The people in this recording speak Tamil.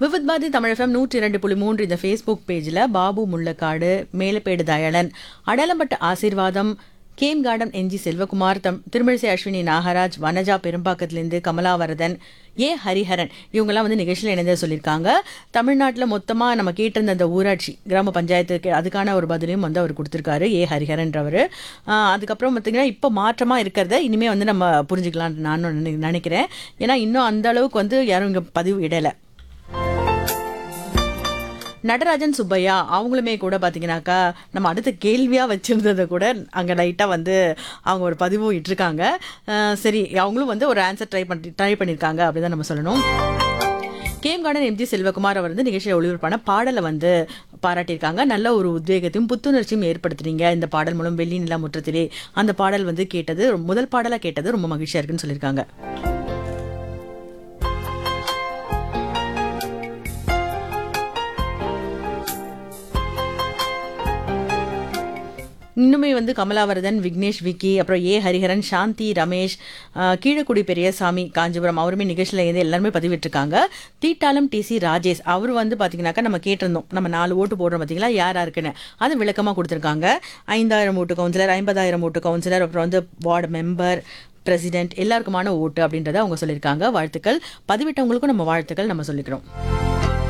விவித் பாரதி தமிழ் எஃப்எம் நூற்றி இரண்டு புள்ளி மூன்று இந்த ஃபேஸ்புக் பேஜில் Babu Mullakkadu Melapedu Dayalan Adalampattu Aseervatham gem garden N G Selvakumar தம் திருமிழிசை அஸ்வினி நாகராஜ் வனஜா பெரும்பாக்கத்திலிருந்து கமலாவரதன் ஏ ஹரிஹரன் இவங்கெல்லாம் வந்து நிகழ்ச்சியில் இணைந்து சொல்லியிருக்காங்க தமிழ்நாட்டில் மொத்தமாக நம்ம கேட்டிருந்த அந்த ஊராட்சி கிராம பஞ்சாயத்துக்கு அதுக்கான ஒரு பதிலையும் வந்து அவர் கொடுத்துருக்காரு ஏ ஹரிஹரன்றவர் அதுக்கப்புறம் பார்த்தீங்கன்னா இப்போ மாற்றமாக இருக்கிறத இனிமேல் வந்து நம்ம புரிஞ்சுக்கலாம்னு நான் நினை- நினைக்கிறேன் ஏன்னா இன்னும் அந்த அளவுக்கு வந்து யாரும் இங்கே பதிவு இடலை நடராஜன் சுப்பையா அவங்களுமே கூட பார்த்தீங்கன்னாக்கா நம்ம அடுத்த கேள்வியாக வச்சுருந்ததை கூட அங்கே லைட்டாக வந்து அவங்க ஒரு பதிவும் இட்டிருக்காங்க அஹ் சரி அவங்களும் வந்து ஒரு ஆன்சர் ட்ரை பண்ணி ட்ரை பண்ணியிருக்காங்க அப்படி தான் நம்ம சொல்லணும் கேம் கார்டன் எம்ஜி செல்வகுமார் அவர் வந்து நிகழ்ச்சியில் ஒளிபரப்பான பாடலை வந்து பாராட்டியிருக்காங்க நல்ல ஒரு உத்வேகத்தையும் புத்துணர்ச்சியும் ஏற்படுத்துறீங்க இந்த பாடல் மூலம் வெள்ளி நிலா முற்றத்திலே அந்த பாடல் வந்து கேட்டது முதல் பாடலாக கேட்டது ரொம்ப மகிழ்ச்சியாக இருக்குன்னு சொல்லியிருக்காங்க இன்னுமே வந்து கமலாவரதன் விக்னேஷ் விக்கி அப்புறம் ஏ ஹரிஹரன் சாந்தி ரமேஷ் அஹ், கீழக்குடி பெரியசாமி காஞ்சிபுரம் அவருமே நிகழ்ச்சியில் இருந்து எல்லாருமே பதிவிட்டிருக்காங்க தீட்டாலம் டிசி ராஜேஷ் அவர் வந்து பார்த்தீங்கன்னாக்கா நம்ம கேட்டிருந்தோம் நம்ம நாலு ஓட்டு போடுறோம் பார்த்தீங்களா யார் யாருக்குன்னு அது விளக்கமாக கொடுத்துருக்காங்க ஐந்தாயிரம் ஓட்டு கவுன்சிலர் ஐம்பதாயிரம் ஓட்டு கவுன்சிலர் அப்புறம் வந்து வார்டு மெம்பர் பிரசிடென்ட் எல்லாருக்குமான ஓட்டு அப்படின்றத அவங்க சொல்லியிருக்காங்க வாழ்த்துக்கள் பதிவிட்டவங்களுக்கும் நம்ம வாழ்த்துக்கள் நம்ம சொல்லிக்கிறோம்